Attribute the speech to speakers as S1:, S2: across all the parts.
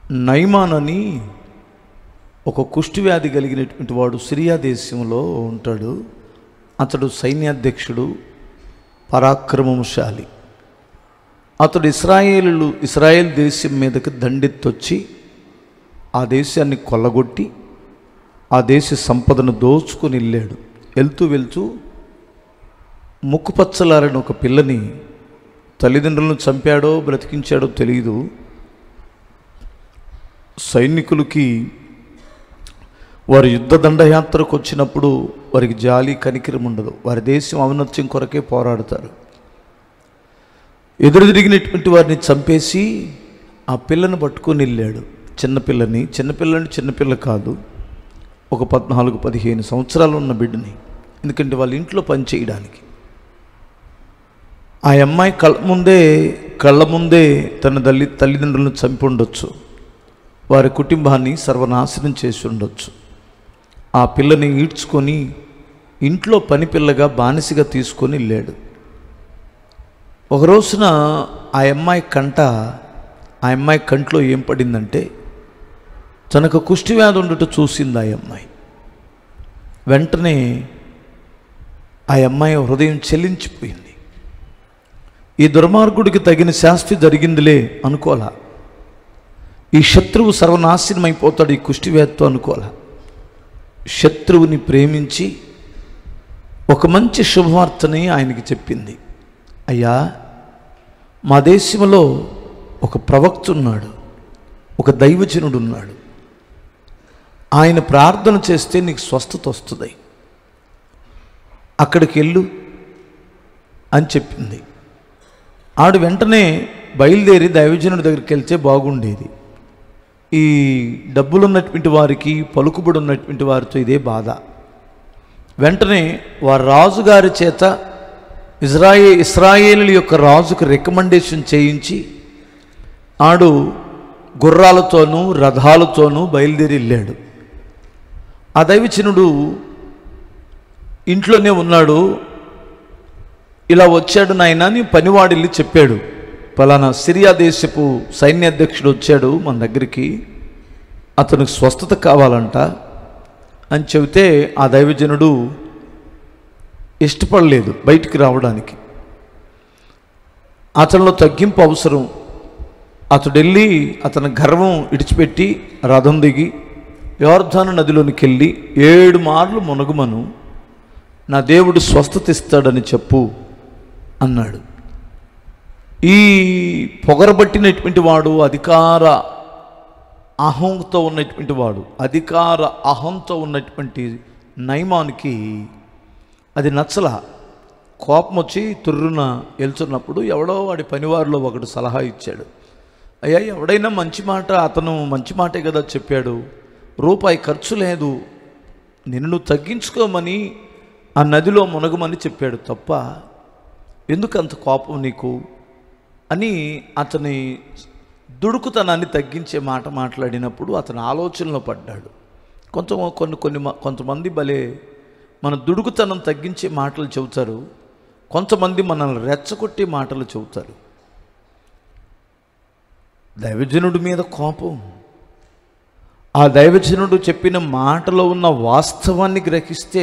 S1: Naaman అని ఒక కుష్టి వ్యాధి కలిగినటువంటి వాడు సిరియా దేశంలో ఉంటాడు అతడు సైన్యాధ్యక్షుడు పరాక్రమశాలి అతడు ఇస్రాయేలు ఇస్రాయేల్ దేశం మీదకి దండెత్తొచ్చి ఆ దేశాన్ని కొల్లగొట్టి ఆ దేశ సంపదను దోచుకొని వెళ్ళాడు వెళ్తూ వెళ్తూ ముక్కుపచ్చలారని ఒక పిల్లని తల్లిదండ్రులను చంపాడో బ్రతికించాడో తెలియదు సైనికులకి వారి యుద్ధ దండయాత్రకు వచ్చినప్పుడు వారికి జాలి కనికరం ఉండదు వారి దేశం ఔన్నత్యం కొరకే పోరాడతారు ఎదురు తిరిగినటువంటి వారిని చంపేసి ఆ పిల్లను పట్టుకొని వెళ్ళాడు చిన్నపిల్లని చిన్నపిల్లని చిన్నపిల్ల కాదు ఒక పద్నాలుగు పదిహేను సంవత్సరాలు ఉన్న బిడ్డని ఎందుకంటే వాళ్ళ ఇంట్లో పని చేయడానికి ఆ అమ్మాయి కళ్ళ ముందే కళ్ళ ముందే తన తల్లి తల్లిదండ్రులను చంపి ఉండొచ్చు వారి కుటుంబాన్ని సర్వనాశనం చేసి ఉండొచ్చు ఆ పిల్లని ఈడ్చుకొని ఇంట్లో పని పిల్లగా బానిసగా తీసుకొని వెళ్ళాడు ఒక రోజున ఆ అమ్మాయి కంట ఆ అమ్మాయి కంట్లో ఏం పడిందంటే తనకు కుష్టి వ్యాధి ఉండట చూసింది ఆ అమ్మాయి వెంటనే ఆ అమ్మాయి హృదయం చెల్లించిపోయింది ఈ దుర్మార్గుడికి తగిన శాస్తి జరిగిందిలే అనుకోలా ఈ శత్రువు సర్వనాశనం అయిపోతాడు ఈ కుష్టి వ్యాధితో అనుకోలా శత్రువుని ప్రేమించి ఒక మంచి శుభవార్తని ఆయనకి చెప్పింది అయ్యా మా దేశంలో ఒక ప్రవక్త ఉన్నాడు ఒక దైవజనుడు ఉన్నాడు ఆయన ప్రార్థన చేస్తే నీకు స్వస్థత వస్తుంది అక్కడికి వెళ్ళు అని చెప్పింది ఆడు వెంటనే బయలుదేరి దైవజనుడి దగ్గరికి వెళ్తే బాగుండేది ఈ డబ్బులు ఉన్నటువంటి వారికి పలుకుబడి ఉన్నటువంటి వారితో ఇదే బాధ వెంటనే వారి రాజుగారి చేత ఇజ్రాయే ఇస్రాయేలు యొక్క రాజుకు రికమెండేషన్ చేయించి ఆడు గుర్రాలతోనూ రథాలతోనూ బయలుదేరి వెళ్ళాడు ఆ దైవచనుడు ఇంట్లోనే ఉన్నాడు ఇలా వచ్చాడు నాయన అని పనివాడు వెళ్ళి చెప్పాడు పలానా సిరియా దేశపు సైన్యాధ్యక్షుడు వచ్చాడు మన దగ్గరికి అతనికి స్వస్థత కావాలంట అని చెబితే ఆ దైవజనుడు ఇష్టపడలేదు బయటికి రావడానికి అతనిలో తగ్గింపు అవసరం అతడు వెళ్ళి అతని గర్వం ఇడిచిపెట్టి రథం దిగి యోర్ధాను నదిలోనికి వెళ్ళి ఏడు మార్లు మునగుమను నా దేవుడు స్వస్థత ఇస్తాడని చెప్పు అన్నాడు ఈ పొగరబట్టినటువంటి వాడు అధికార అహంతో ఉన్నటువంటి వాడు అధికార అహంతో ఉన్నటువంటి నైమానికి అది నచ్చల కోపం వచ్చి తుర్రున వెళ్తున్నప్పుడు ఎవడో వాడి పనివారిలో ఒకడు సలహా ఇచ్చాడు అయ్యా ఎవడైనా మంచి మాట అతను మంచి మాటే కదా చెప్పాడు రూపాయి ఖర్చు లేదు నిన్ను నువ్వు తగ్గించుకోమని ఆ నదిలో మునగమని చెప్పాడు తప్ప ఎందుకు అంత కోపం నీకు అని అతని దుడుకుతనాన్ని తగ్గించే మాట మాట్లాడినప్పుడు అతను ఆలోచనలో పడ్డాడు కొంత కొన్ని కొన్ని మ- కొంతమంది భలే మన దుడుకుతనం తగ్గించే మాటలు చెబుతారు కొంతమంది మనల్ని రెచ్చగొట్టే మాటలు చెబుతారు దైవజనుడి మీద కోపం ఆ దైవజనుడు చెప్పిన మాటలో ఉన్న వాస్తవాన్ని గ్రహిస్తే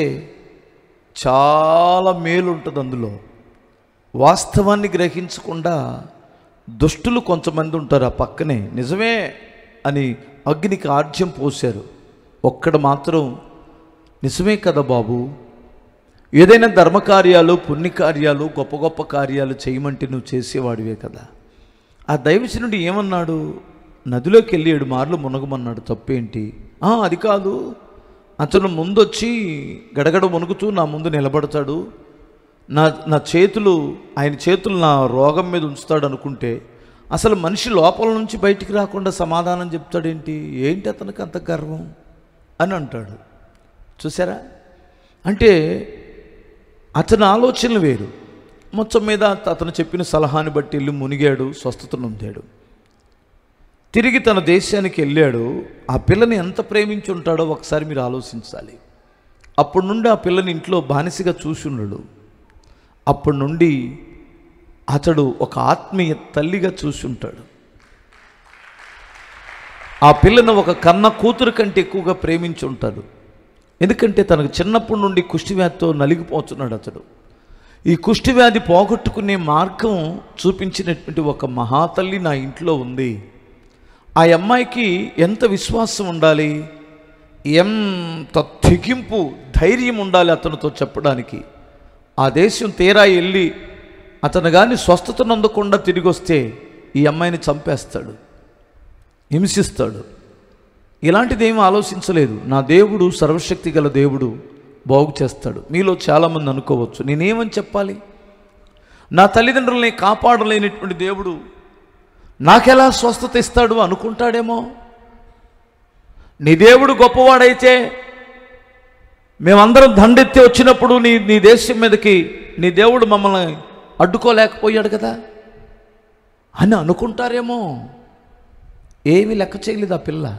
S1: చాలా మేలు ఉంటుంది అందులో వాస్తవాన్ని గ్రహించకుండా దుష్టులు కొంతమంది ఉంటారు ఆ పక్కనే నిజమే అని అగ్నికి ఆర్జ్యం పోశారు ఒక్కడ మాత్రం నిజమే కదా బాబు ఏదైనా ధర్మకార్యాలు పుణ్యకార్యాలు గొప్ప గొప్ప కార్యాలు చేయమంటే నువ్వు చేసేవాడివే కదా ఆ దైవజనుడు ఏమన్నాడు నదిలోకి వెళ్ళి ఏడు మార్లు మునగమన్నాడు తప్పేంటి "ఆ, అది కాదు అతను ముందొచ్చి గడగడ మునుగుతూ నా ముందు నిలబడతాడు నా నా చేతులు ఆయన చేతులు నా రోగం మీద ఉంచుతాడు అనుకుంటే అసలు మనిషి లోపల నుంచి బయటికి రాకుండా సమాధానం చెప్తాడేంటి ఏంటి అతనికి అంత గర్వం అని అంటాడు చూసారా అంటే అతని ఆలోచనలు వేరు మొత్తం మీద అతను చెప్పిన సలహాని బట్టి వెళ్ళి మునిగాడు స్వస్థత నొందాడు తిరిగి తన దేశానికి వెళ్ళాడు ఆ పిల్లని ఎంత ప్రేమించి ఉంటాడో ఒకసారి మీరు ఆలోచించాలి అప్పటి నుండి ఆ పిల్లని ఇంట్లో బానిసగా చూసి ఉన్నాడు అప్పటి నుండి అతడు ఒక ఆత్మీయ తల్లిగా చూసి ఉంటాడు ఆ పిల్లను ఒక కన్న కూతురు కంటే ఎక్కువగా ప్రేమించి ఉంటాడు ఎందుకంటే తనకు చిన్నప్పటి నుండి కుష్టివ్యాధితో నలిగిపోతున్నాడు అతడు ఈ కుష్టివ్యాధి పోగొట్టుకునే మార్గం చూపించినటువంటి ఒక మహాతల్లి నా ఇంట్లో ఉంది ఆ అమ్మాయికి ఎంత విశ్వాసం ఉండాలి ఎంత తెగింపు ధైర్యం ఉండాలి అతనితో చెప్పడానికి ఆ దేశం తీరా వెళ్ళి అతను కానీ స్వస్థతను అందకుండా తిరిగి వస్తే ఈ అమ్మాయిని చంపేస్తాడు హింసిస్తాడు ఇలాంటిది ఏమీ ఆలోచించలేదు నా దేవుడు సర్వశక్తి గల దేవుడు బాగు చేస్తాడు మీలో చాలామంది అనుకోవచ్చు నేనేమని చెప్పాలి నా తల్లిదండ్రుల్ని కాపాడలేనటువంటి దేవుడు నాకెలా స్వస్థత ఇస్తాడు అనుకుంటాడేమో నీ దేవుడు గొప్పవాడైతే మేమందరం దండెత్తి వచ్చినప్పుడు నీ నీ దేశం మీదకి నీ దేవుడు మమ్మల్ని అడ్డుకోలేకపోయాడు కదా అని అనుకుంటారేమో ఏమీ లెక్క చేయలేదు ఆ పిల్ల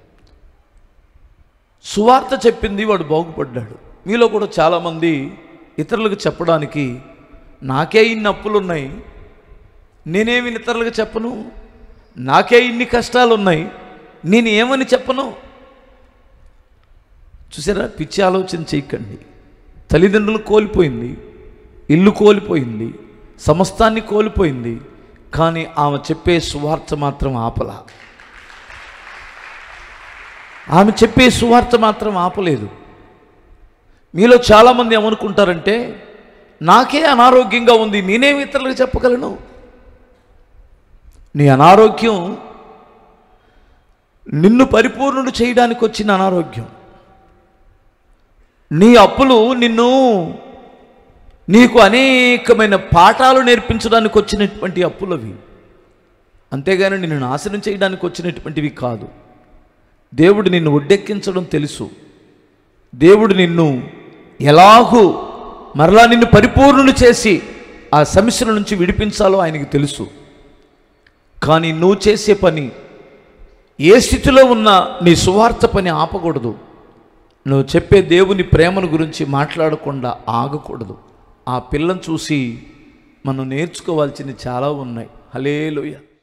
S1: సువార్త చెప్పింది వాడు బాగుపడ్డాడు మీలో కూడా చాలామంది ఇతరులకు చెప్పడానికి నాకే ఇన్ని అప్పులు ఉన్నాయి నేనేమి ఇతరులకు చెప్పను నాకే ఇన్ని కష్టాలు ఉన్నాయి నేను ఏమని చెప్పను చూసారా పిచ్చి ఆలోచన చేయకండి తల్లిదండ్రులు కోల్పోయింది ఇల్లు కోల్పోయింది సమస్తాన్ని కోల్పోయింది కానీ ఆమె చెప్పే సువార్త మాత్రం ఆపలా ఆమె చెప్పే సువార్త మాత్రం ఆపలేదు మీలో చాలామంది ఏమనుకుంటారంటే నాకే అనారోగ్యంగా ఉంది నేనేమి ఇతరులకు చెప్పగలను నీ అనారోగ్యం నిన్ను పరిపూర్ణుడు చేయడానికి వచ్చిన అనారోగ్యం నీ అప్పులు నిన్ను నీకు అనేకమైన పాఠాలు నేర్పించడానికి వచ్చినటువంటి అప్పులవి అంతేగాని నిన్ను నాశనం చేయడానికి వచ్చినటువంటివి కాదు దేవుడు నిన్ను ఒడ్డెక్కించడం తెలుసు దేవుడు నిన్ను ఎలాగూ మరలా నిన్ను పరిపూర్ణులు చేసి ఆ సమస్యల నుంచి విడిపించాలో ఆయనకి తెలుసు కానీ నువ్వు చేసే పని ఏ స్థితిలో ఉన్న నీ సువార్త పని ఆపకూడదు నువ్వు చెప్పే దేవుని ప్రేమను గురించి మాట్లాడకుండా ఆగకూడదు ఆ పిల్లని చూసి మనం నేర్చుకోవాల్సినవి చాలా ఉన్నాయి హలేలుయ